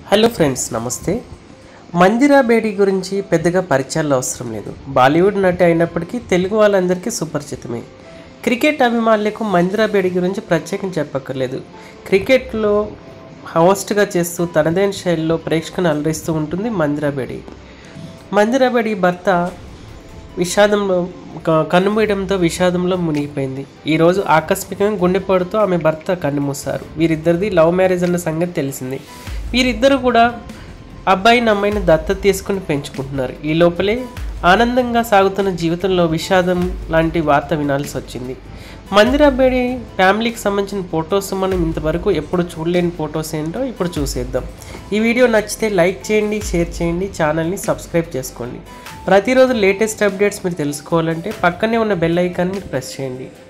hello friends నమస్తే మందిరా బేడి గురించి పెద్దగా పరిచయాలు అవసరం లేదు బాలీవుడ్ నటి అయినప్పటికీ తెలుగు వాళ్ళందరికీ సుపరిచితమే క్రికెట్ అభిమానులకు మందిరా బేడి గురించి ప్రత్యేకం చెప్పక్కర్లేదు క్రికెట్లో హోస్ట్గా చేస్తూ తనదైన శైలిలో ప్రేక్షకులను అలరిస్తూ ఉంటుంది మందిరా బేడి మందిరా బేడి భర్త విషాదంలో క- కన్నుమూయడంతో విషాదంలో మునిగిపోయింది ఈరోజు ఆకస్మికంగా గుండెపోటుతో ఆమె భర్త కన్నుమూశారు వీరిద్దరిది లవ్ మ్యారేజ్ అన్న సంగతి తెలిసింది వీరిద్దరు కూడా అబ్బాయిని అమ్మాయిని దత్తత తీసుకుని పెంచుకుంటున్నారు ఈ లోపలే ఆనందంగా సాగుతున్న జీవితంలో విషాదం లాంటి వార్త వినాల్సి వచ్చింది మందిరా బేడి ఫ్యామిలీకి సంబంధించిన ఫొటోస్ మనం ఇంతవరకు ఎప్పుడు చూడలేని ఫొటోస్ ఏంటో ఇప్పుడు చూసేద్దాం ఈ వీడియో నచ్చితే లైక్ చేయండి షేర్ చేయండి ఛానల్ని సబ్స్క్రైబ్ చేసుకోండి ప్రతిరోజు లేటెస్ట్ అప్డేట్స్ మీరు తెలుసుకోవాలంటే పక్కనే ఉన్న బెల్ ఐకాన్ మీరు ప్రెస్ చేయండి